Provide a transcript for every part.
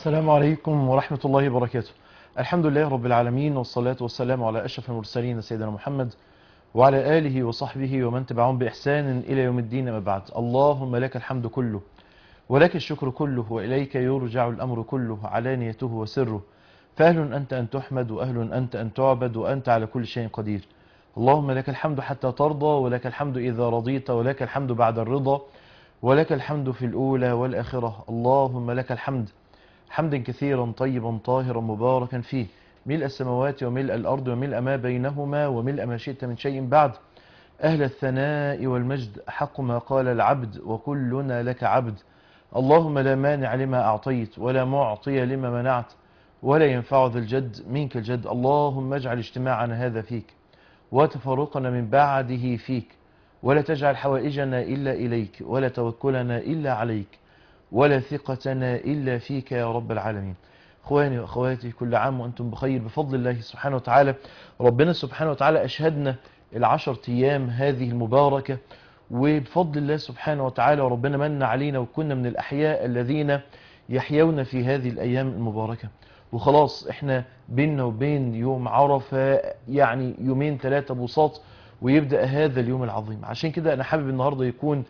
السلام عليكم ورحمة الله وبركاته الحمد لله رب العالمين والصلاة والسلام على أشرف المرسلين سيدنا محمد وعلى آله وصحبه ومن تبعهم بإحسان إلى يوم الدين ما بعد اللهم لك الحمد كله ولك الشكر كله وإليك يرجع الأمر كله علانيته وسره فأهل أنت أن تحمد وأهل أنت أن تعبد وأنت على كل شيء قدير اللهم لك الحمد حتى ترضى ولك الحمد إذا رضيت ولك الحمد بعد الرضا ولك الحمد في الأولى والآخرة اللهم لك الحمد حمدا كثيرا طيبا طاهرا مباركا فيه ملء السماوات وملء الأرض وملء ما بينهما وملء ما شئت من شيء بعد أهل الثناء والمجد حق ما قال العبد وكلنا لك عبد اللهم لا مانع لما أعطيت ولا معطي لما منعت ولا ينفع ذا الجد منك الجد اللهم اجعل اجتماعنا هذا فيك وتفرقنا من بعده فيك ولا تجعل حوائجنا إلا إليك ولا توكلنا إلا عليك ولا ثقتنا إلا فيك يا رب العالمين اخواني واخواتي كل عام وانتم بخير بفضل الله سبحانه وتعالى ربنا سبحانه وتعالى اشهدنا العشر ايام هذه المباركة وبفضل الله سبحانه وتعالى وربنا من علينا وكنا من الاحياء الذين يحيون في هذه الايام المباركة وخلاص احنا بيننا وبين يوم عرفة يعني يومين ثلاثة بساط ويبدأ هذا اليوم العظيم عشان كده انا حابب النهاردة يكون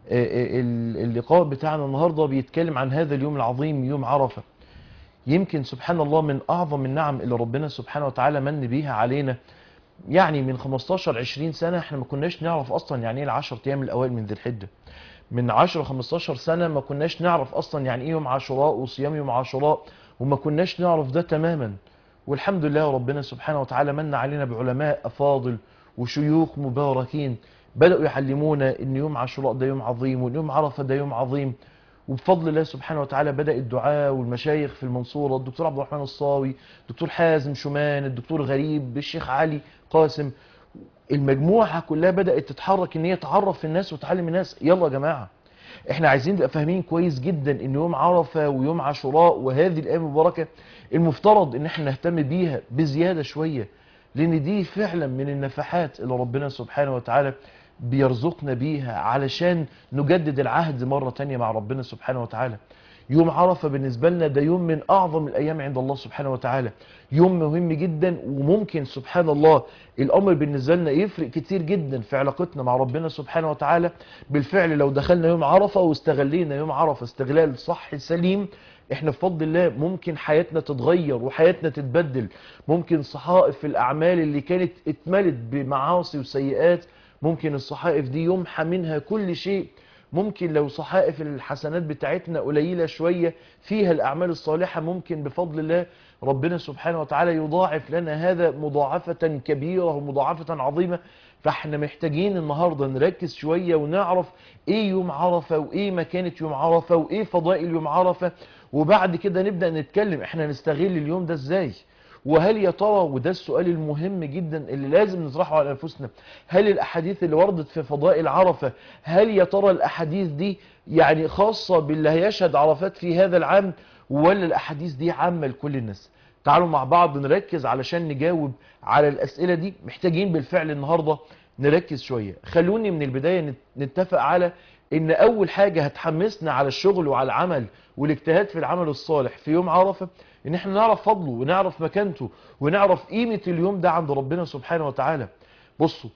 اللقاء بتاعنا النهاردة بيتكلم عن هذا اليوم العظيم يوم عرفة يمكن سبحان الله من أعظم النعم اللي ربنا سبحانه وتعالى من بيها علينا يعني من 15 20 سنة احنا ما كناش نعرف أصلا يعني ايه العشر أيام الأوائل من ذي الحجة من 10 15 سنة ما كناش نعرف أصلا يعني ايه يوم عاشوراء وصيام يوم عاشوراء وما كناش نعرف ده تماما والحمد لله ربنا سبحانه وتعالى من علينا بعلماء أفاضل وشيوخ مباركين بدأوا يعلمونا ان يوم عاشوراء ده يوم عظيم وان يوم عرفة ده يوم عظيم وبفضل الله سبحانه وتعالى بدأ الدعاء والمشايخ في المنصورة الدكتور عبد الرحمن الصاوي الدكتور حازم شومان الدكتور غريب الشيخ علي قاسم المجموعة كلها بدأت تتحرك ان هي تعرف الناس وتعلم الناس يلا يا جماعة احنا عايزين نبقى فاهمين كويس جدا ان يوم عرفة ويوم عاشوراء وهذه الايام المباركة المفترض ان احنا نهتم بيها بزيادة شوية لان دي فعلا من النفحات اللي ربنا سبحانه وتعالى بيرزقنا بيها علشان نجدد العهد مرة تانية مع ربنا سبحانه وتعالى يوم عرفة بالنسبة لنا ده يوم من أعظم الأيام عند الله سبحانه وتعالى يوم مهم جدا وممكن سبحان الله الأمر بالنسبة لنا يفرق كتير جدا في علاقتنا مع ربنا سبحانه وتعالى بالفعل لو دخلنا يوم عرفة واستغلينا يوم عرفة استغلال صح سليم احنا بفضل الله ممكن حياتنا تتغير وحياتنا تتبدل ممكن صحائف الأعمال اللي كانت اتملت بمعاصي وسيئات ممكن الصحائف دي يمحى منها كل شيء ممكن لو صحائف الحسنات بتاعتنا قليلة شوية فيها الأعمال الصالحة ممكن بفضل الله ربنا سبحانه وتعالى يضاعف لنا هذا مضاعفة كبيرة ومضاعفة عظيمة فاحنا محتاجين النهاردة نركز شوية ونعرف ايه يوم عرفة وايه مكانة يوم عرفة وايه فضائل يوم عرفة وبعد كده نبدأ نتكلم احنا نستغل اليوم ده ازاي وهل يا ترى وده السؤال المهم جدا اللي لازم نطرحه على انفسنا هل الاحاديث اللي وردت في فضائل عرفة هل يا ترى الاحاديث دي يعني خاصة باللي هيشهد عرفات في هذا العام ولا الاحاديث دي عامة لكل الناس تعالوا مع بعض نركز علشان نجاوب على الاسئلة دي محتاجين بالفعل النهاردة نركز شوية خلوني من البداية نتفق على ان اول حاجة هتحمسنا على الشغل وعلى العمل والاجتهاد في العمل الصالح في يوم عرفة ان احنا نعرف فضله ونعرف مكانته ونعرف قيمة اليوم ده عند ربنا سبحانه وتعالى بصوا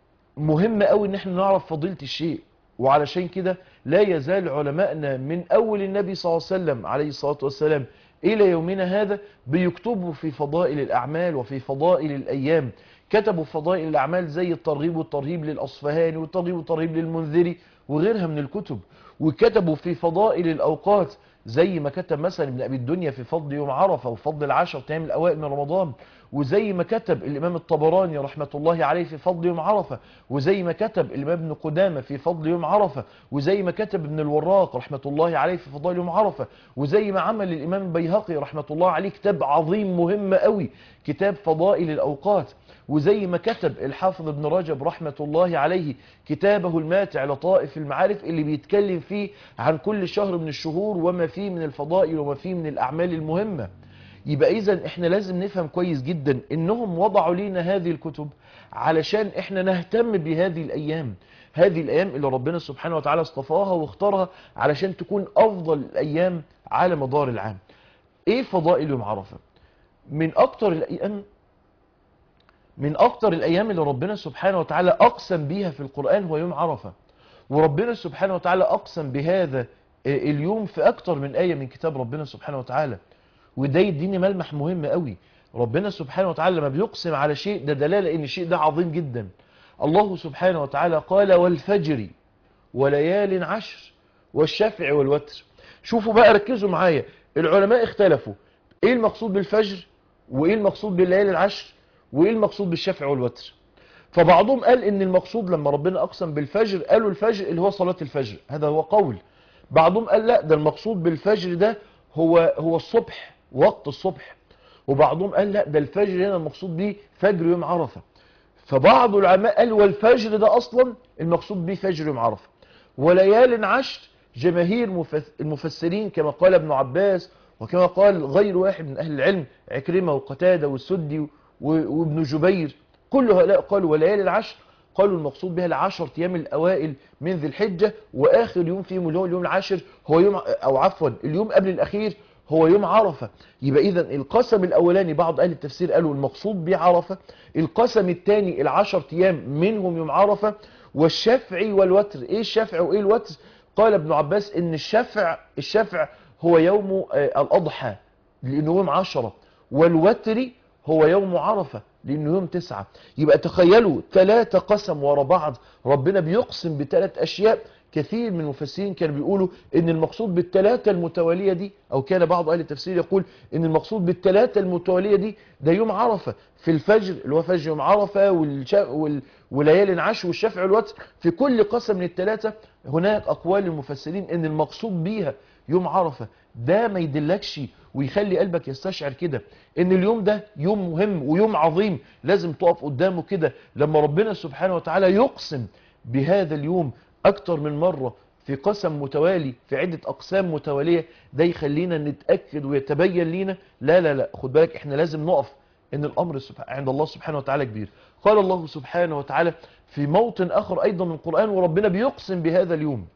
مهم قوي ان احنا نعرف فضيلة الشيء وعلشان كده لا يزال علماءنا من اول النبي صلى الله عليه وسلم عليه الصلاة والسلام الى يومنا هذا بيكتبوا في فضائل الاعمال وفي فضائل الايام كتبوا فضائل الاعمال زي الترغيب والترهيب للاصفهاني والترغيب والترهيب للمنذري وغيرها من الكتب وكتبوا في فضائل الاوقات زي ما كتب مثلا ابن ابي الدنيا في فضل يوم عرفه وفضل العشر ايام الاوائل من رمضان وزي ما كتب الامام الطبراني رحمه الله عليه في فضل يوم عرفه وزي ما كتب الامام ابن قدامه في فضل يوم عرفه وزي ما كتب ابن الوراق رحمه الله عليه في فضائل يوم عرفه وزي ما عمل الامام البيهقي رحمه الله عليه كتاب عظيم مهم قوي كتاب فضائل الاوقات وزي ما كتب الحافظ ابن رجب رحمة الله عليه كتابه الماتع لطائف المعارف اللي بيتكلم فيه عن كل شهر من الشهور وما فيه من الفضائل وما فيه من الأعمال المهمة يبقى إذا إحنا لازم نفهم كويس جدا إنهم وضعوا لنا هذه الكتب علشان إحنا نهتم بهذه الأيام هذه الأيام اللي ربنا سبحانه وتعالى اصطفاها واختارها علشان تكون أفضل الأيام على مدار العام ايه فضائل يوم عرفة من اكتر الايام من اكتر الايام اللي ربنا سبحانه وتعالى اقسم بيها في القرآن هو يوم عرفة وربنا سبحانه وتعالى اقسم بهذا اليوم في اكتر من آية من كتاب ربنا سبحانه وتعالى وده يديني ملمح مهم قوي ربنا سبحانه وتعالى لما بيقسم على شيء ده دلالة ان الشيء ده عظيم جدا الله سبحانه وتعالى قال والفجر وليال عشر والشفع والوتر شوفوا بقى ركزوا معايا العلماء اختلفوا ايه المقصود بالفجر وايه المقصود بالليالي العشر وايه المقصود بالشفع والوتر فبعضهم قال ان المقصود لما ربنا اقسم بالفجر قالوا الفجر اللي هو صلاة الفجر هذا هو قول بعضهم قال لا ده المقصود بالفجر ده هو هو الصبح وقت الصبح وبعضهم قال لا ده الفجر هنا المقصود به فجر يوم عرفة فبعض العلماء قال والفجر ده اصلا المقصود به فجر يوم عرفة وليال عشر جماهير المفسرين كما قال ابن عباس وكما قال غير واحد من اهل العلم عكرمة وقتادة والسدي وابن جبير كل هؤلاء قالوا وليالي العشر قالوا المقصود بها العشر ايام الاوائل من ذي الحجة واخر يوم فيهم اللي هو اليوم العاشر هو يوم او عفوا اليوم قبل الاخير هو يوم عرفة يبقى اذا القسم الاولاني بعض اهل التفسير قالوا المقصود بعرفة القسم الثاني العشر ايام منهم يوم عرفة والشفع والوتر ايه الشفع وايه الوتر قال ابن عباس ان الشفع الشفع هو يوم الاضحى لانه يوم عشرة والوتر هو يوم عرفة لانه يوم تسعة يبقى تخيلوا ثلاثة قسم ورا بعض ربنا بيقسم بثلاث اشياء كثير من المفسرين كانوا بيقولوا ان المقصود بالثلاثة المتوالية دي او كان بعض اهل التفسير يقول ان المقصود بالثلاثة المتوالية دي ده يوم عرفة في الفجر اللي هو فجر يوم عرفة وال... وليالي العشر والشفع والوتر في كل قسم من الثلاثة هناك اقوال المفسرين ان المقصود بيها يوم عرفة ده ما يدلكش ويخلي قلبك يستشعر كده ان اليوم ده يوم مهم ويوم عظيم لازم تقف قدامه كده لما ربنا سبحانه وتعالى يقسم بهذا اليوم اكتر من مرة في قسم متوالي في عدة اقسام متوالية ده يخلينا نتأكد ويتبين لينا لا لا لا خد بالك احنا لازم نقف ان الامر عند الله سبحانه وتعالى كبير قال الله سبحانه وتعالى في موطن اخر ايضا من القرآن وربنا بيقسم بهذا اليوم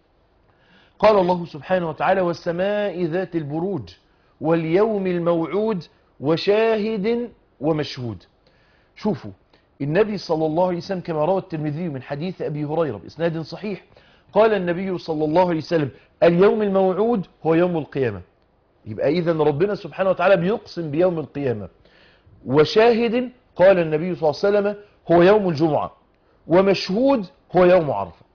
قال الله سبحانه وتعالى والسماء ذات البروج واليوم الموعود وشاهد ومشهود شوفوا النبي صلى الله عليه وسلم كما روى الترمذي من حديث أبي هريرة بإسناد صحيح قال النبي صلى الله عليه وسلم اليوم الموعود هو يوم القيامة يبقى إذا ربنا سبحانه وتعالى بيقسم بيوم القيامة وشاهد قال النبي صلى الله عليه وسلم هو يوم الجمعة ومشهود هو يوم عرفة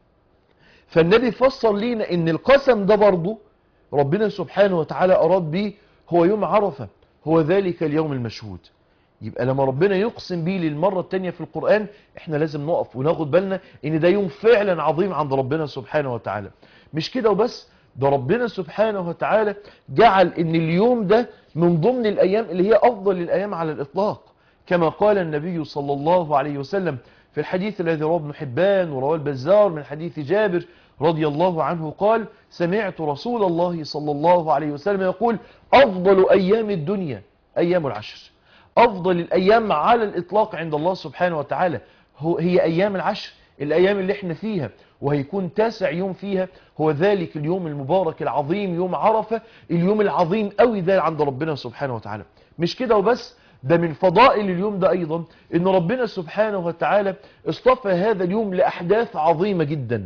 فالنبي فسر لينا ان القسم ده برضه ربنا سبحانه وتعالى أراد به هو يوم عرفة هو ذلك اليوم المشهود يبقى لما ربنا يقسم به للمرة التانية في القرآن احنا لازم نقف وناخد بالنا ان ده يوم فعلا عظيم عند ربنا سبحانه وتعالى مش كده وبس ده ربنا سبحانه وتعالى جعل ان اليوم ده من ضمن الايام اللي هي افضل الايام على الاطلاق كما قال النبي صلى الله عليه وسلم في الحديث الذي رواه ابن حبان ورواه البزار من حديث جابر رضي الله عنه قال سمعت رسول الله صلى الله عليه وسلم يقول أفضل أيام الدنيا أيام العشر أفضل الأيام على الإطلاق عند الله سبحانه وتعالى هي أيام العشر الأيام اللي احنا فيها وهيكون تاسع يوم فيها هو ذلك اليوم المبارك العظيم يوم عرفة اليوم العظيم قوي ده عند ربنا سبحانه وتعالى مش كده وبس ده من فضائل اليوم ده أيضا ان ربنا سبحانه وتعالى اصطفى هذا اليوم لأحداث عظيمة جدا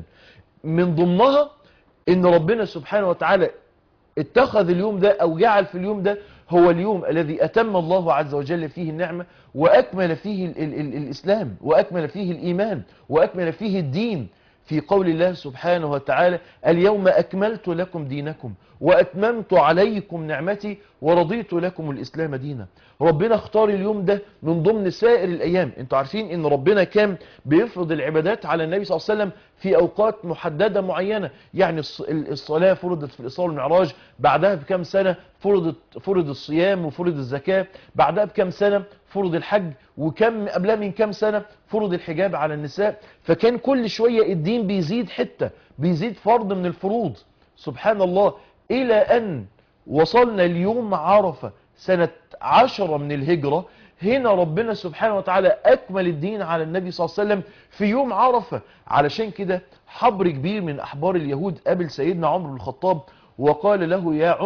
من ضمنها ان ربنا سبحانه وتعالى اتخذ اليوم ده او جعل في اليوم ده هو اليوم الذي اتم الله عز وجل فيه النعمة واكمل فيه ال ال ال الاسلام واكمل فيه الايمان واكمل فيه الدين في قول الله سبحانه وتعالى اليوم اكملت لكم دينكم واتممت عليكم نعمتي ورضيت لكم الاسلام دينا ربنا اختار اليوم ده من ضمن سائر الايام انتوا عارفين ان ربنا كان بيفرض العبادات على النبي صلى الله عليه وسلم في اوقات محددة معينة يعني الصلاة فرضت في الاسراء والمعراج بعدها بكم سنة فرضت فرض الصيام وفرض الزكاة بعدها بكم سنة فرض الحج وكم قبلها من كم سنة فرض الحجاب على النساء فكان كل شوية الدين بيزيد حتة بيزيد فرض من الفروض سبحان الله إلى أن وصلنا اليوم عرفة سنة عشرة من الهجرة هنا ربنا سبحانه وتعالى أكمل الدين على النبي صلى الله عليه وسلم في يوم عرفة علشان كده حبر كبير من أحبار اليهود قابل سيدنا عمر بن الخطاب وقال له يا عمر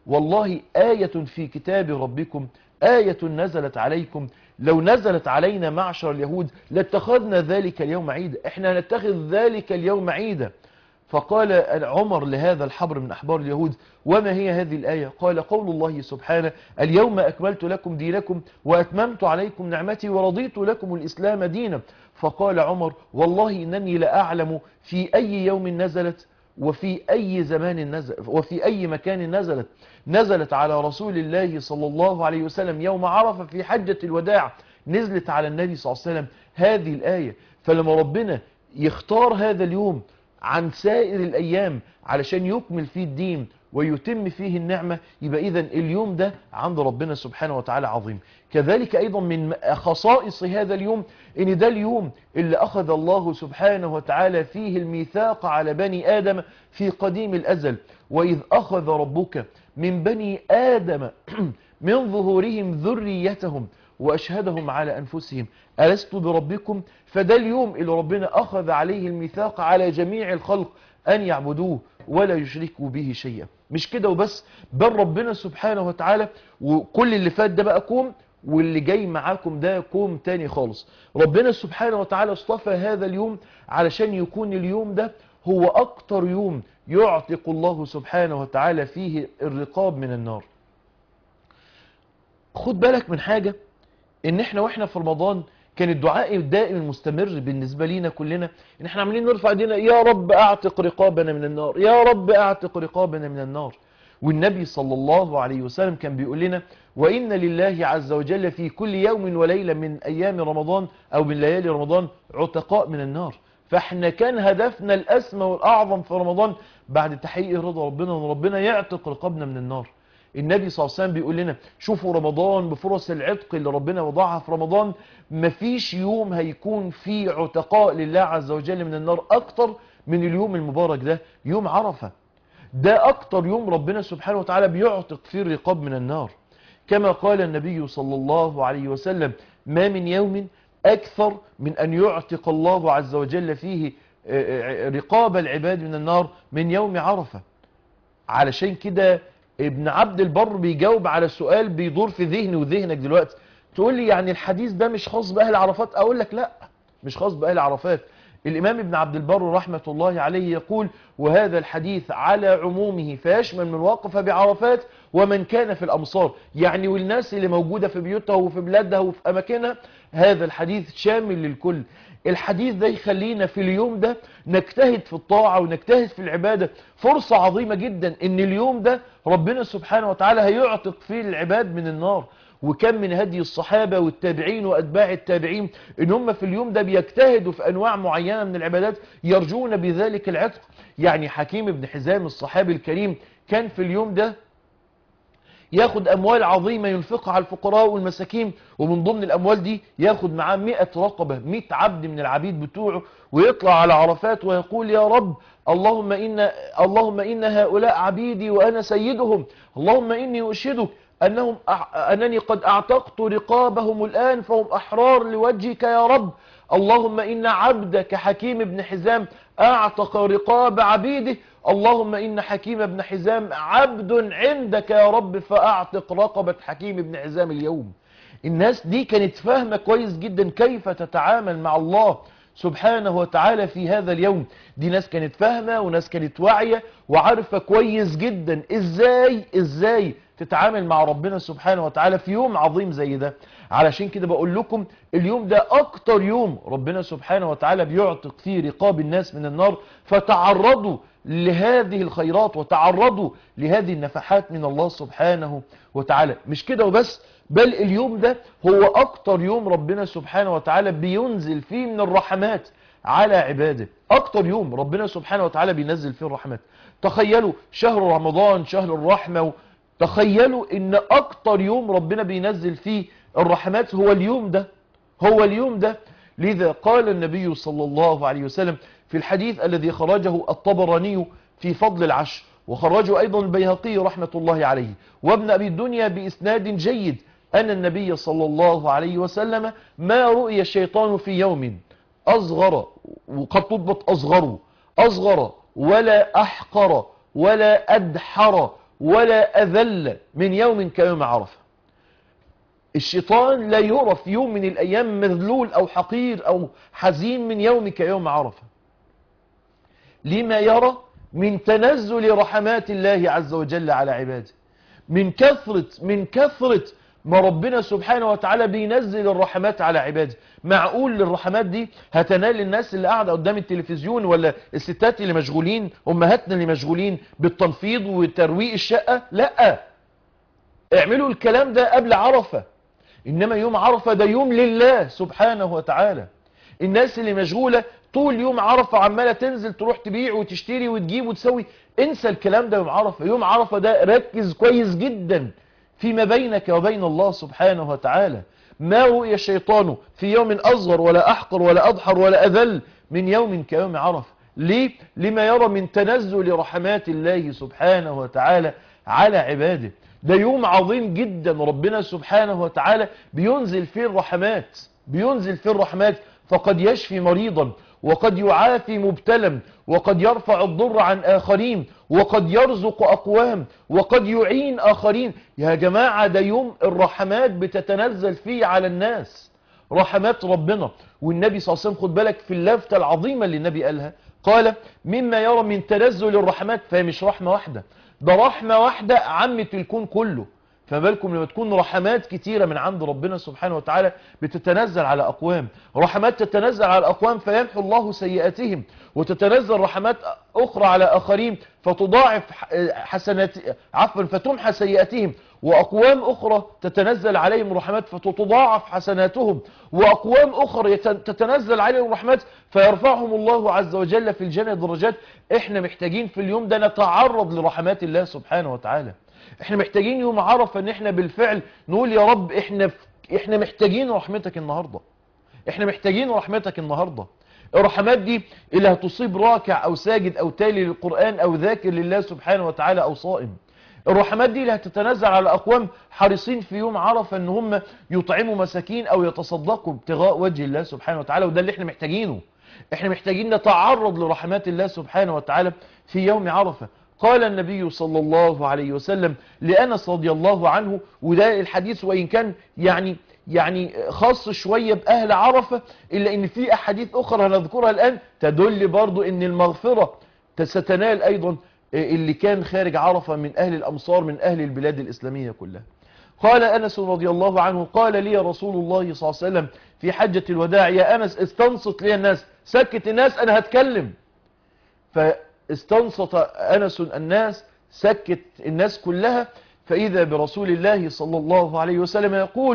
والله آية في كتاب ربكم آية نزلت عليكم لو نزلت علينا معشر اليهود لاتخذنا ذلك اليوم عيدا احنا نتخذ ذلك اليوم عيدا فقال عمر لهذا الحبر من أحبار اليهود وما هي هذه الآية قال قول الله سبحانه اليوم أكملت لكم دينكم وأتممت عليكم نعمتي ورضيت لكم الإسلام دينا فقال عمر والله إنني لأعلم في أي يوم نزلت وفي أي زمان نزل وفي أي مكان نزلت نزلت على رسول الله صلى الله عليه وسلم يوم عرفة في حجة الوداع نزلت على النبي صلى الله عليه وسلم هذه الآية فلما ربنا يختار هذا اليوم عن سائر الأيام علشان يكمل فيه الدين ويتم فيه النعمة يبقى إذا اليوم ده عند ربنا سبحانه وتعالى عظيم كذلك أيضا من خصائص هذا اليوم إن ده اليوم اللي أخذ الله سبحانه وتعالى فيه الميثاق على بني آدم في قديم الأزل وإذ أخذ ربك من بني آدم من ظهورهم ذريتهم وأشهدهم على أنفسهم ألست بربكم فده اليوم اللي ربنا أخذ عليه الميثاق على جميع الخلق أن يعبدوه ولا يشركوا به شيئا مش كده وبس بل ربنا سبحانه وتعالى وكل اللي فات ده بقى كوم واللي جاي معاكم ده كوم تاني خالص ربنا سبحانه وتعالى اصطفى هذا اليوم علشان يكون اليوم ده هو أكتر يوم يعتق الله سبحانه وتعالى فيه الرقاب من النار خد بالك من حاجة ان احنا واحنا في رمضان كان الدعاء الدائم المستمر بالنسبة لينا كلنا ان احنا عاملين نرفع ايدينا يا رب اعتق رقابنا من النار يا رب اعتق رقابنا من النار والنبي صلى الله عليه وسلم كان بيقول لنا وإن لله عز وجل في كل يوم وليلة من أيام رمضان أو من ليالي رمضان عتقاء من النار فاحنا كان هدفنا الأسمى والأعظم في رمضان بعد تحقيق رضا ربنا ان ربنا يعتق رقابنا من النار النبي صلى الله عليه وسلم بيقول لنا شوفوا رمضان بفرص العتق اللي ربنا وضعها في رمضان مفيش يوم هيكون فيه عتقاء لله عز وجل من النار أكتر من اليوم المبارك ده يوم عرفة ده أكتر يوم ربنا سبحانه وتعالى بيعتق فيه الرقاب من النار كما قال النبي صلى الله عليه وسلم ما من يوم أكثر من أن يعتق الله عز وجل فيه رقاب العباد من النار من يوم عرفة علشان كده ابن عبد البر بيجاوب على سؤال بيدور في ذهني وذهنك دلوقتي تقول لي يعني الحديث ده مش خاص بأهل عرفات أقول لك لا مش خاص بأهل عرفات الإمام ابن عبد البر رحمة الله عليه يقول وهذا الحديث على عمومه فيشمل من وقف بعرفات ومن كان في الأمصار يعني والناس اللي موجودة في بيوتها وفي بلادها وفي أماكنها هذا الحديث شامل للكل الحديث ده يخلينا في اليوم ده نجتهد في الطاعة ونجتهد في العبادة فرصة عظيمة جدا ان اليوم ده ربنا سبحانه وتعالى هيعتق فيه العباد من النار وكم من هدي الصحابة والتابعين وأتباع التابعين إن هم في اليوم ده بيجتهدوا في أنواع معينة من العبادات يرجون بذلك العتق يعني حكيم بن حزام الصحابي الكريم كان في اليوم ده ياخد أموال عظيمة ينفقها على الفقراء والمساكين ومن ضمن الأموال دي ياخد معاه 100 رقبة 100 عبد من العبيد بتوعه ويطلع على عرفات ويقول يا رب اللهم إن, اللهم إن هؤلاء عبيدي وأنا سيدهم اللهم إني أشهدك أنهم أح... أنني قد أعتقت رقابهم الآن فهم أحرار لوجهك يا رب اللهم إن عبدك حكيم بن حزام أعتق رقاب عبيده اللهم إن حكيم بن حزام عبد عندك يا رب فأعتق رقبة حكيم بن حزام اليوم الناس دي كانت فاهمة كويس جدا كيف تتعامل مع الله سبحانه وتعالى في هذا اليوم دي ناس كانت فاهمة وناس كانت واعية وعارفة كويس جدا ازاي ازاي تتعامل مع ربنا سبحانه وتعالى في يوم عظيم زي ده علشان كده بقول لكم اليوم ده اكتر يوم ربنا سبحانه وتعالى بيعتق فيه رقاب الناس من النار فتعرضوا لهذه الخيرات وتعرضوا لهذه النفحات من الله سبحانه وتعالى مش كده وبس بل اليوم ده هو اكتر يوم ربنا سبحانه وتعالى بينزل فيه من الرحمات على عباده اكتر يوم ربنا سبحانه وتعالى بينزل فيه الرحمات تخيلوا شهر رمضان شهر الرحمة تخيلوا ان اكتر يوم ربنا بينزل فيه الرحمات هو اليوم ده هو اليوم ده لذا قال النبي صلى الله عليه وسلم في الحديث الذي خرجه الطبراني في فضل العشر وخرجه أيضا البيهقي رحمة الله عليه وابن أبي الدنيا بإسناد جيد أن النبي صلى الله عليه وسلم ما رؤي الشيطان في يوم أصغر وقد تضبط أصغر أصغر ولا أحقر ولا أدحر ولا أذل من يوم كيوم عرفة الشيطان لا يرى في يوم من الأيام مذلول أو حقير أو حزين من يوم كيوم عرفة لما يرى من تنزل رحمات الله عز وجل على عباده من كثرة من كثرة ما ربنا سبحانه وتعالى بينزل الرحمات على عباده معقول الرحمات دي هتنال الناس اللي قاعدة قدام التلفزيون ولا الستات اللي مشغولين امهاتنا اللي مشغولين بالتنفيض وترويق الشقة لا اعملوا الكلام ده قبل عرفة انما يوم عرفة ده يوم لله سبحانه وتعالى الناس اللي مشغولة طول يوم عرفة عمالة تنزل تروح تبيع وتشتري وتجيب وتسوي انسى الكلام ده يوم عرفة يوم عرفة ده ركز كويس جدا فيما بينك وبين الله سبحانه وتعالى ما رؤي الشيطان في يوم أصغر ولا أحقر ولا أضحر ولا أذل من يوم كيوم عرفة ليه؟ لما يرى من تنزل رحمات الله سبحانه وتعالى على عباده ده يوم عظيم جدا ربنا سبحانه وتعالى بينزل فيه الرحمات بينزل فيه الرحمات فقد يشفي مريضا وقد يعافي مبتلا وقد يرفع الضر عن آخرين وقد يرزق أقوام وقد يعين آخرين يا جماعة ده يوم الرحمات بتتنزل فيه على الناس رحمات ربنا والنبي صلى الله عليه وسلم خد بالك في اللفتة العظيمة اللي النبي قالها قال مما يرى من تنزل الرحمات فهي مش رحمة واحدة ده رحمة واحدة عمت الكون كله فما بالكم لما تكون رحمات كتيرة من عند ربنا سبحانه وتعالى بتتنزل على أقوام رحمات تتنزل على أقوام فيمحو الله سيئاتهم وتتنزل رحمات أخرى على آخرين فتضاعف حسنات عفوا فتمحى سيئاتهم وأقوام أخرى تتنزل عليهم رحمات فتتضاعف حسناتهم وأقوام أخرى تتنزل عليهم رحمات فيرفعهم الله عز وجل في الجنة درجات احنا محتاجين في اليوم ده نتعرض لرحمات الله سبحانه وتعالى احنا محتاجين يوم عرفة ان احنا بالفعل نقول يا رب احنا احنا محتاجين رحمتك النهاردة احنا محتاجين رحمتك النهاردة الرحمات دي اللي هتصيب راكع او ساجد او تالي للقرآن او ذاكر لله سبحانه وتعالى او صائم الرحمات دي اللي هتتنزل على اقوام حريصين في يوم عرفة ان هم يطعموا مساكين او يتصدقوا ابتغاء وجه الله سبحانه وتعالى وده اللي احنا محتاجينه احنا محتاجين نتعرض لرحمات الله سبحانه وتعالى في يوم عرفة قال النبي صلى الله عليه وسلم لأنس رضي الله عنه وده الحديث وإن كان يعني يعني خاص شوية بأهل عرفة إلا إن في أحاديث أخرى هنذكرها الآن تدل برضو إن المغفرة ستنال أيضا اللي كان خارج عرفة من أهل الأمصار من أهل البلاد الإسلامية كلها قال أنس رضي الله عنه قال لي رسول الله صلى الله عليه وسلم في حجة الوداع يا أنس استنصت لي الناس سكت الناس أنا هتكلم فاستنصت أنس الناس سكت الناس كلها فإذا برسول الله صلى الله عليه وسلم يقول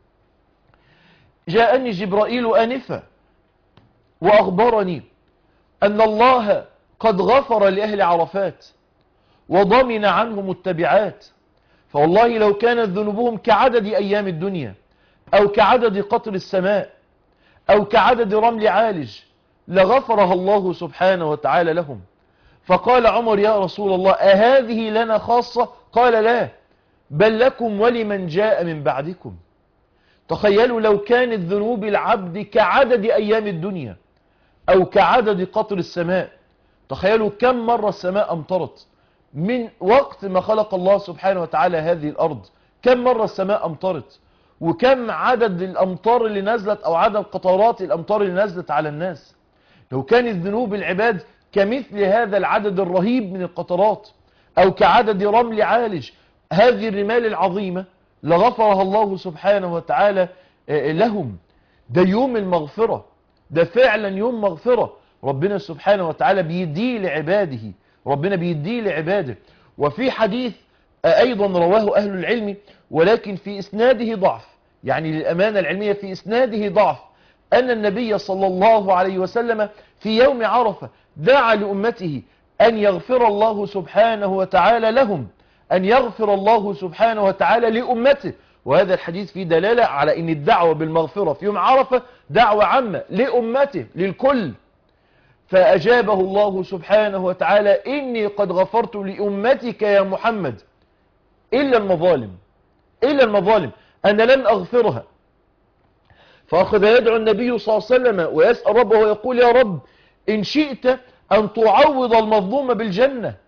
جاءني جبرائيل آنفا وأخبرني أن الله قد غفر لأهل عرفات وضمن عنهم التبعات فوالله لو كانت ذنوبهم كعدد أيام الدنيا أو كعدد قطر السماء أو كعدد رمل عالج لغفرها الله سبحانه وتعالى لهم فقال عمر يا رسول الله أهذه لنا خاصة قال لا بل لكم ولمن جاء من بعدكم تخيلوا لو كانت ذنوب العبد كعدد أيام الدنيا أو كعدد قطر السماء تخيلوا كم مرة السماء أمطرت من وقت ما خلق الله سبحانه وتعالى هذه الأرض كم مرة السماء أمطرت وكم عدد الأمطار اللي نزلت أو عدد قطرات الأمطار اللي نزلت على الناس لو كانت ذنوب العباد كمثل هذا العدد الرهيب من القطرات أو كعدد رمل عالج هذه الرمال العظيمة لغفرها الله سبحانه وتعالى لهم ده يوم المغفرة ده فعلا يوم مغفرة ربنا سبحانه وتعالى بيديه لعباده ربنا بيديه لعباده وفي حديث أيضا رواه أهل العلم ولكن في إسناده ضعف يعني للأمانة العلمية في إسناده ضعف أن النبي صلى الله عليه وسلم في يوم عرفة دعا لأمته أن يغفر الله سبحانه وتعالى لهم أن يغفر الله سبحانه وتعالى لأمته وهذا الحديث فيه دلالة على أن الدعوة بالمغفرة في يوم عرفة دعوة عامة لأمته للكل فأجابه الله سبحانه وتعالى إني قد غفرت لأمتك يا محمد إلا المظالم إلا المظالم أنا لن أغفرها فأخذ يدعو النبي صلى الله عليه وسلم ويسأل ربه ويقول يا رب إن شئت أن تعوض المظلوم بالجنة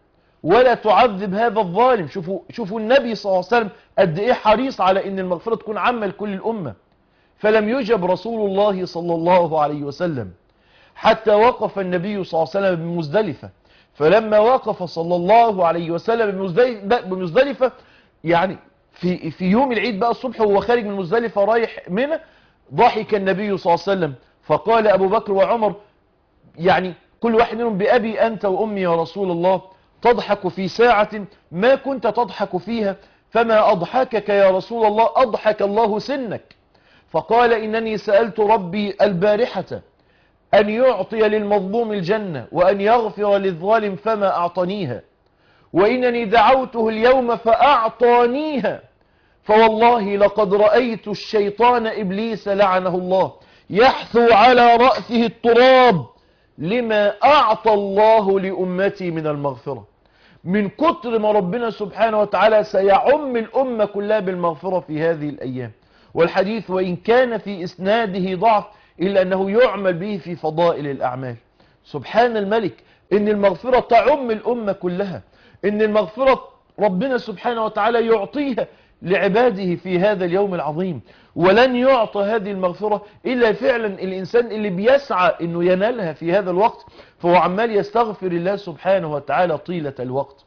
ولا تعذب هذا الظالم شوفوا, شوفوا النبي صلى الله عليه وسلم قد ايه حريص على ان المغفرة تكون عامة لكل الأمة فلم يجب رسول الله صلى الله عليه وسلم حتى وقف النبي صلى الله عليه وسلم بمزدلفة فلما وقف صلى الله عليه وسلم بمزدلفة يعني في في يوم العيد بقى الصبح وهو خارج من مزدلفة رايح منى ضحك النبي صلى الله عليه وسلم فقال أبو بكر وعمر يعني كل واحد منهم بأبي أنت وأمي يا رسول الله تضحك في ساعة ما كنت تضحك فيها فما أضحكك يا رسول الله أضحك الله سنك فقال إنني سألت ربي البارحة أن يعطي للمظلوم الجنة وأن يغفر للظالم فما أعطنيها وإنني دعوته اليوم فأعطانيها فوالله لقد رأيت الشيطان إبليس لعنه الله يحثو على رأسه التراب لما أعطى الله لأمتي من المغفرة من كتر ما ربنا سبحانه وتعالى سيعم الأمة كلها بالمغفرة في هذه الأيام والحديث وإن كان في إسناده ضعف إلا أنه يعمل به في فضائل الأعمال سبحان الملك إن المغفرة تعم الأمة كلها إن المغفرة ربنا سبحانه وتعالى يعطيها لعباده في هذا اليوم العظيم ولن يعطى هذه المغفرة إلا فعلا الإنسان اللي بيسعى أنه ينالها في هذا الوقت فهو عمال يستغفر الله سبحانه وتعالى طيلة الوقت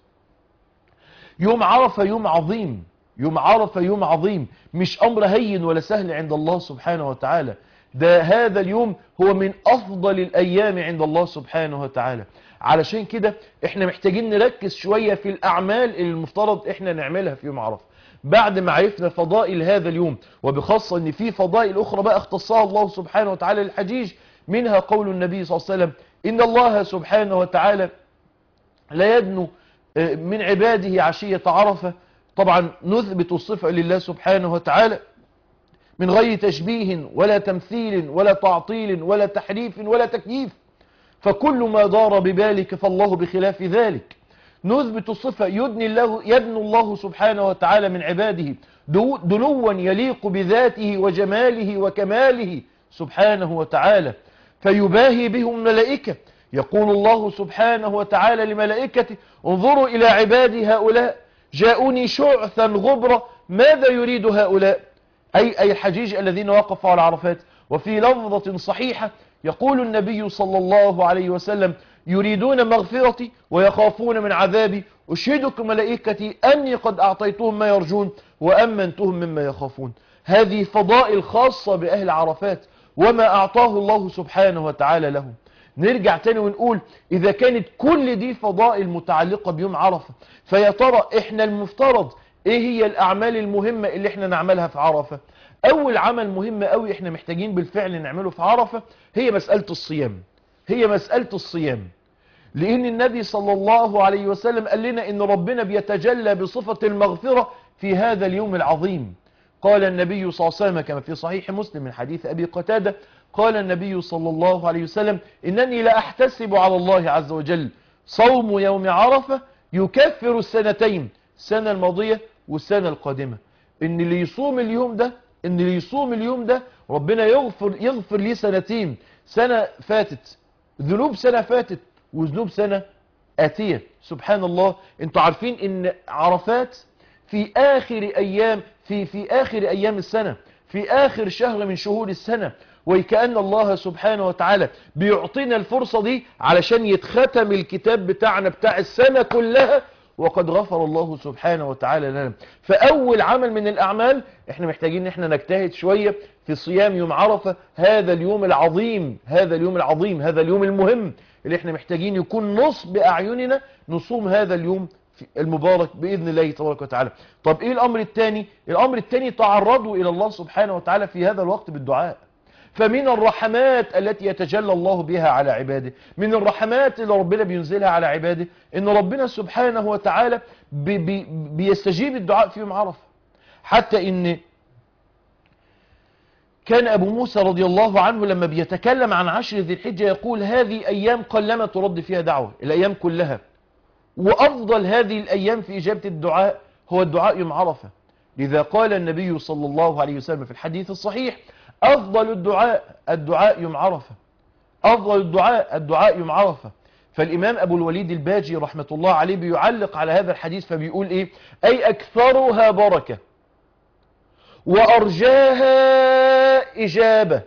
يوم عرفة يوم عظيم يوم عرفة يوم عظيم مش أمر هين ولا سهل عند الله سبحانه وتعالى ده هذا اليوم هو من أفضل الأيام عند الله سبحانه وتعالى علشان كده احنا محتاجين نركز شوية في الأعمال اللي المفترض احنا نعملها في يوم عرفة بعد ما عرفنا فضائل هذا اليوم وبخاصة ان في فضائل اخرى بقى اختصها الله سبحانه وتعالى للحجيج منها قول النبي صلى الله عليه وسلم ان الله سبحانه وتعالى لا يدنو من عباده عشية عرفة طبعا نثبت الصفة لله سبحانه وتعالى من غير تشبيه ولا تمثيل ولا تعطيل ولا تحريف ولا تكييف فكل ما دار ببالك فالله بخلاف ذلك نثبت الصفة يدني الله يدنو الله سبحانه وتعالى من عباده دنوا يليق بذاته وجماله وكماله سبحانه وتعالى فيباهي بهم الملائكة يقول الله سبحانه وتعالى لملائكته انظروا إلى عبادي هؤلاء جاءوني شعثا غبرا ماذا يريد هؤلاء أي, أي الحجيج الذين وقفوا على عرفات وفي لفظة صحيحة يقول النبي صلى الله عليه وسلم يريدون مغفرتي ويخافون من عذابي أشهدكم ملائكتي أني قد أعطيتهم ما يرجون وأمنتهم مما يخافون هذه فضائل خاصة بأهل عرفات وما أعطاه الله سبحانه وتعالى لهم نرجع تاني ونقول إذا كانت كل دي فضائل متعلقة بيوم عرفة فيا ترى إحنا المفترض إيه هي الأعمال المهمة اللي إحنا نعملها في عرفة أول عمل مهم قوي إحنا محتاجين بالفعل نعمله في عرفة هي مسألة الصيام هي مسألة الصيام لأن النبي صلى الله عليه وسلم قال لنا إن ربنا بيتجلى بصفة المغفرة في هذا اليوم العظيم قال النبي صلى الله عليه وسلم كما في صحيح مسلم من حديث أبي قتادة قال النبي صلى الله عليه وسلم إنني لا أحتسب على الله عز وجل صوم يوم عرفة يكفر السنتين السنة الماضية والسنة القادمة إن اللي يصوم اليوم ده إن اللي يصوم اليوم ده ربنا يغفر يغفر لي سنتين سنة فاتت ذنوب سنة فاتت وذنوب سنة آتية سبحان الله انتوا عارفين ان عرفات في آخر أيام في في آخر أيام السنة في آخر شهر من شهور السنة وكأن الله سبحانه وتعالى بيعطينا الفرصة دي علشان يتختم الكتاب بتاعنا بتاع السنة كلها وقد غفر الله سبحانه وتعالى لنا فأول عمل من الأعمال احنا محتاجين ان احنا نجتهد شوية في صيام يوم عرفة هذا اليوم العظيم هذا اليوم العظيم هذا اليوم المهم اللي احنا محتاجين يكون نصب أعيننا نصوم هذا اليوم المبارك بإذن الله تبارك وتعالى طب ايه الأمر الثاني الأمر الثاني تعرضوا إلى الله سبحانه وتعالى في هذا الوقت بالدعاء فمن الرحمات التي يتجلى الله بها على عباده من الرحمات اللي ربنا بينزلها على عباده ان ربنا سبحانه وتعالى بي بي بيستجيب الدعاء في يوم عرفه حتى ان كان أبو موسى رضي الله عنه لما بيتكلم عن عشر ذي الحجة يقول هذه أيام قلما ترد فيها دعوة الأيام كلها وأفضل هذه الأيام في إجابة الدعاء هو الدعاء يوم عرفة لذا قال النبي صلى الله عليه وسلم في الحديث الصحيح أفضل الدعاء الدعاء يوم عرفة أفضل الدعاء الدعاء يوم عرفة فالإمام أبو الوليد الباجي رحمة الله عليه بيعلق على هذا الحديث فبيقول إيه أي أكثرها بركة وأرجاها إجابة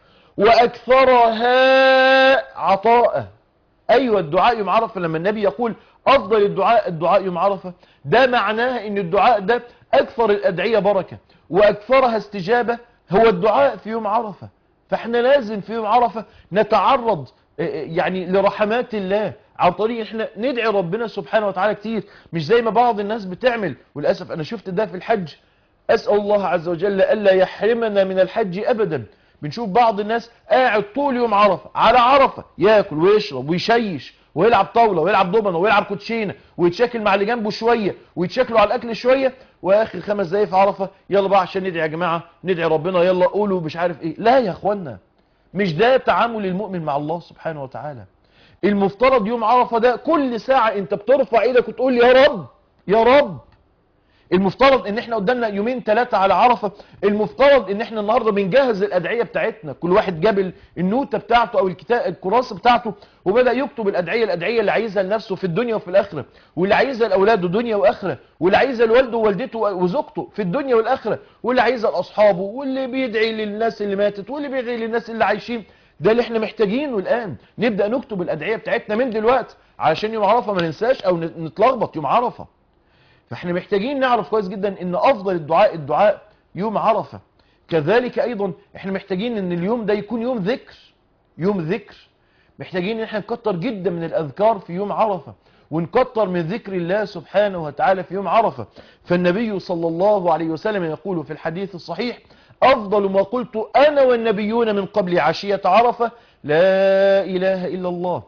وأكثرها عطاء أيوة الدعاء يوم عرفة لما النبي يقول أفضل الدعاء الدعاء يوم عرفة ده معناه أن الدعاء ده أكثر الأدعية بركة وأكثرها استجابة هو الدعاء في يوم عرفة فاحنا لازم في يوم عرفة نتعرض يعني لرحمات الله عن طريق احنا ندعي ربنا سبحانه وتعالى كتير مش زي ما بعض الناس بتعمل وللأسف أنا شفت ده في الحج أسأل الله عز وجل ألا يحرمنا من الحج أبدا بنشوف بعض الناس قاعد طول يوم عرفة على عرفة ياكل ويشرب ويشيش ويلعب طاولة ويلعب دومنة ويلعب كوتشينة ويتشاكل مع اللي جنبه شوية ويتشاكلوا على الأكل شوية وآخر خمس دقايق في عرفة يلا بقى عشان ندعي يا جماعة ندعي ربنا يلا قولوا مش عارف ايه لا يا اخوانا مش ده تعامل المؤمن مع الله سبحانه وتعالى المفترض يوم عرفة ده كل ساعة انت بترفع ايدك وتقول يا رب يا رب المفترض ان احنا قدامنا يومين ثلاثة على عرفة المفترض ان احنا النهاردة بنجهز الادعية بتاعتنا كل واحد جاب النوتة بتاعته او الكتاب الكراسة بتاعته وبدأ يكتب الادعية الادعية اللي عايزها لنفسه في الدنيا وفي الاخرة واللي عايزها لاولاده دنيا واخرة واللي عايزها لوالده ووالدته وزوجته في الدنيا والاخرة واللي عايزها لاصحابه واللي بيدعي للناس اللي ماتت واللي بيدعي للناس اللي عايشين ده اللي احنا محتاجينه الان نبدأ نكتب الادعية بتاعتنا من دلوقتي علشان يوم عرفة ما ننساش او نتلخبط يوم عرفة فاحنا محتاجين نعرف كويس جدا ان افضل الدعاء الدعاء يوم عرفة كذلك ايضا احنا محتاجين ان اليوم ده يكون يوم ذكر يوم ذكر محتاجين ان احنا نكتر جدا من الاذكار في يوم عرفة ونكتر من ذكر الله سبحانه وتعالى في يوم عرفة فالنبي صلى الله عليه وسلم يقول في الحديث الصحيح افضل ما قلت انا والنبيون من قبل عشية عرفة لا اله الا الله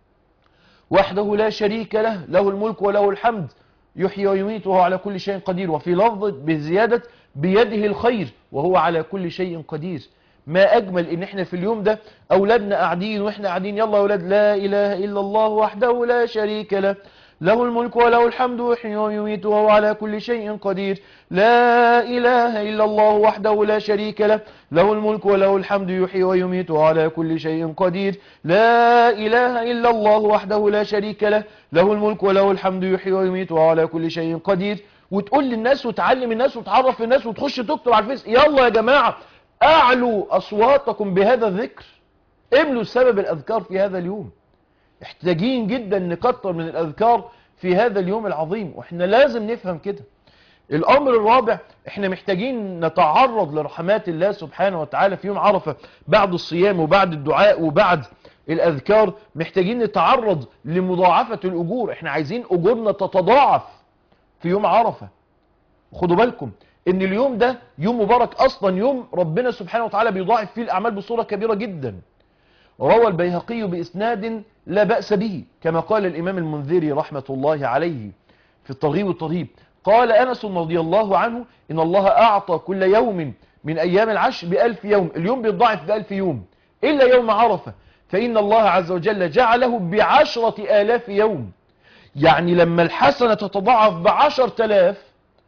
وحده لا شريك له له الملك وله الحمد يحيي ويميت وهو على كل شيء قدير وفي لفظ بزيادة بيده الخير وهو على كل شيء قدير ما أجمل إن إحنا في اليوم ده أولادنا قاعدين وإحنا قاعدين يلا يا أولاد لا إله إلا الله وحده لا شريك له له الملك وله الحمد يحيي ويميت وهو على كل شيء قدير لا إله إلا الله وحده لا شريك له له الملك وله الحمد يحيي ويميت وهو على كل شيء قدير لا إله إلا الله وحده لا شريك له له الملك وله الحمد يحيي ويميت وهو على كل شيء قدير وتقول للناس وتعلم الناس وتعرف الناس وتخش تكتب على الفيس يلا يا جماعة أعلوا أصواتكم بهذا الذكر املوا سبب الأذكار في هذا اليوم محتاجين جدا نكتر من الأذكار في هذا اليوم العظيم واحنا لازم نفهم كده الأمر الرابع احنا محتاجين نتعرض لرحمات الله سبحانه وتعالى في يوم عرفة بعد الصيام وبعد الدعاء وبعد الأذكار محتاجين نتعرض لمضاعفة الأجور احنا عايزين أجورنا تتضاعف في يوم عرفة خدوا بالكم ان اليوم ده يوم مبارك اصلا يوم ربنا سبحانه وتعالى بيضاعف فيه الاعمال بصورة كبيرة جدا روى البيهقي بإسناد لا بأس به كما قال الإمام المنذري رحمة الله عليه في الترغيب والترهيب قال أنس رضي الله عنه إن الله أعطى كل يوم من أيام العشر بألف يوم اليوم بيضاعف بألف يوم إلا يوم عرفة فإن الله عز وجل جعله بعشرة آلاف يوم يعني لما الحسنة تتضاعف بعشر تلاف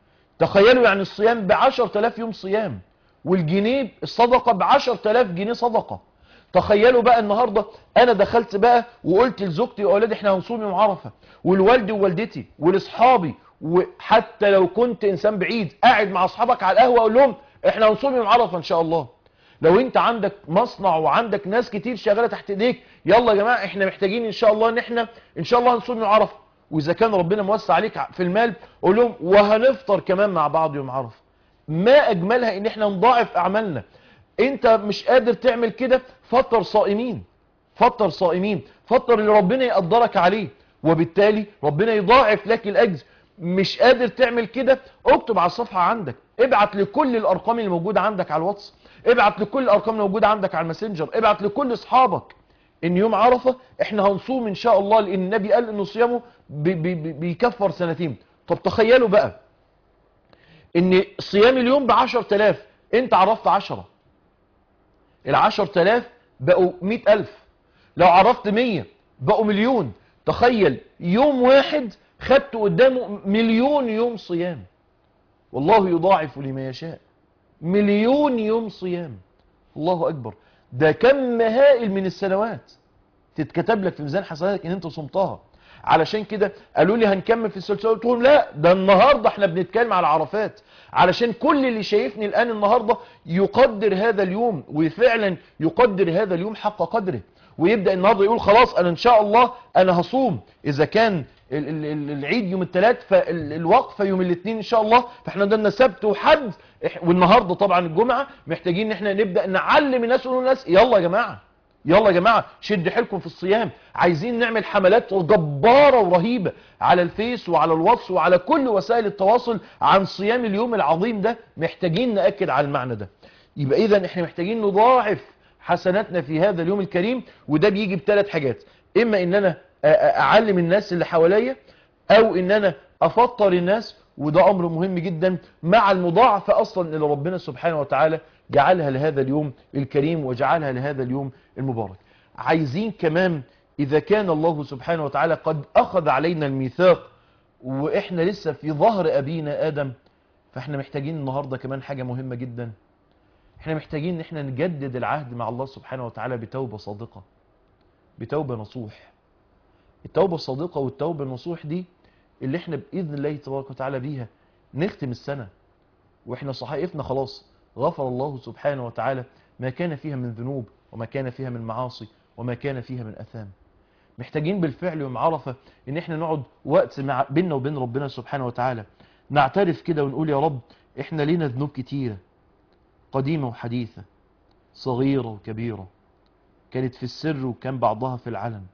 تخيلوا يعني الصيام بعشر تلاف يوم صيام والجنيه الصدقة بعشر تلاف جنيه صدقة تخيلوا بقى النهاردة انا دخلت بقى وقلت لزوجتي واولادي احنا هنصوم يوم عرفة والوالدي ووالدتي ولاصحابي وحتى لو كنت انسان بعيد قاعد مع اصحابك على القهوة اقول لهم احنا هنصوم يوم عرفة ان شاء الله لو انت عندك مصنع وعندك ناس كتير شغالة تحت ايديك يلا يا جماعة احنا محتاجين ان شاء الله ان احنا ان شاء الله هنصوم يوم عرفة واذا كان ربنا موسع عليك في المال قول لهم وهنفطر كمان مع بعض يوم عرفة ما اجملها ان احنا نضاعف اعمالنا انت مش قادر تعمل كده فطر صائمين فطر صائمين فطر اللي ربنا يقدرك عليه وبالتالي ربنا يضاعف لك الاجر مش قادر تعمل كده اكتب على الصفحة عندك ابعت لكل الارقام اللي موجودة عندك على الواتس ابعت لكل الارقام اللي موجودة عندك على الماسنجر ابعت لكل اصحابك ان يوم عرفة احنا هنصوم ان شاء الله لان النبي قال ان صيامه بي بي بيكفر سنتين طب تخيلوا بقى ان صيام اليوم بعشر تلاف انت عرفت عشرة العشر تلاف بقوا مئة ألف لو عرفت مية بقوا مليون تخيل يوم واحد خدت قدامه مليون يوم صيام والله يضاعف لما يشاء مليون يوم صيام الله أكبر ده كم هائل من السنوات تتكتب لك في ميزان حسناتك ان انت صمتها علشان كده قالوا لي هنكمل في السلسله قلت لهم لا ده النهارده احنا بنتكلم على عرفات علشان كل اللي شايفني الان النهارده يقدر هذا اليوم وفعلا يقدر هذا اليوم حق قدره ويبدا النهارده يقول خلاص انا ان شاء الله انا هصوم اذا كان ال- ال- ال- العيد يوم الثلاث فالوقفه يوم الاثنين ان شاء الله فاحنا قدامنا سبت وحد إح- والنهارده طبعا الجمعه محتاجين ان احنا نبدا نعلم الناس ونقول للناس يلا يا جماعه يلا يا جماعه شد حيلكم في الصيام عايزين نعمل حملات جباره ورهيبه على الفيس وعلى الواتس وعلى كل وسائل التواصل عن صيام اليوم العظيم ده محتاجين ناكد على المعنى ده يبقى اذا احنا محتاجين نضاعف حسناتنا في هذا اليوم الكريم وده بيجي بثلاث حاجات اما ان انا أ- أ- اعلم الناس اللي حواليا او ان انا افطر الناس وده امر مهم جدا مع المضاعفه اصلا اللي ربنا سبحانه وتعالى جعلها لهذا اليوم الكريم وجعلها لهذا اليوم المبارك عايزين كمان اذا كان الله سبحانه وتعالى قد اخذ علينا الميثاق واحنا لسه في ظهر ابينا ادم فاحنا محتاجين النهارده كمان حاجه مهمه جدا احنا محتاجين ان احنا نجدد العهد مع الله سبحانه وتعالى بتوبه صادقه بتوبه نصوح التوبه الصادقه والتوبه النصوح دي اللي احنا باذن الله تبارك وتعالى بيها نختم السنه واحنا صحائفنا خلاص غفر الله سبحانه وتعالى ما كان فيها من ذنوب وما كان فيها من معاصي وما كان فيها من اثام محتاجين بالفعل يوم عرفه ان احنا نقعد وقت مع بيننا وبين ربنا سبحانه وتعالى نعترف كده ونقول يا رب احنا لينا ذنوب كتيره قديمه وحديثه صغيره وكبيره كانت في السر وكان بعضها في العلن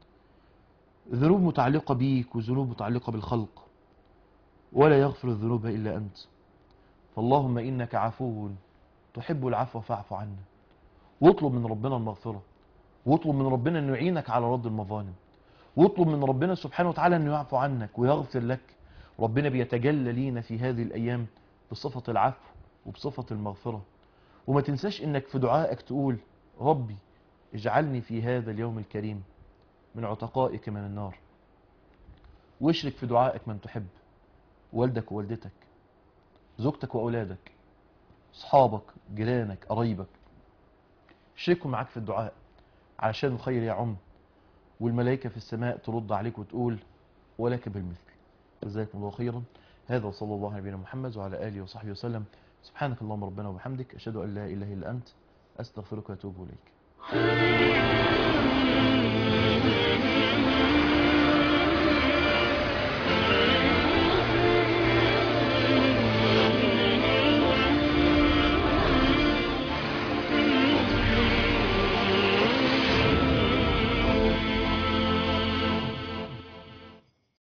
ذنوب متعلقه بيك وذنوب متعلقه بالخلق ولا يغفر الذنوب الا انت فاللهم انك عفو تحب العفو فاعف عنا واطلب من ربنا المغفره واطلب من ربنا انه يعينك على رد المظالم واطلب من ربنا سبحانه وتعالى انه يعفو عنك ويغفر لك ربنا بيتجلى لينا في هذه الايام بصفه العفو وبصفه المغفره وما تنساش انك في دعائك تقول ربي اجعلني في هذا اليوم الكريم من عتقائك من النار واشرك في دعائك من تحب والدك ووالدتك زوجتك واولادك اصحابك جيرانك قرايبك شركوا معاك في الدعاء علشان الخير يعم والملائكة في السماء ترد عليك وتقول ولك بالمثل جزاكم الله خيرا هذا وصلى الله على نبينا محمد وعلى آله وصحبه وسلم سبحانك اللهم ربنا وبحمدك أشهد أن لا إله إلا أنت أستغفرك وأتوب إليك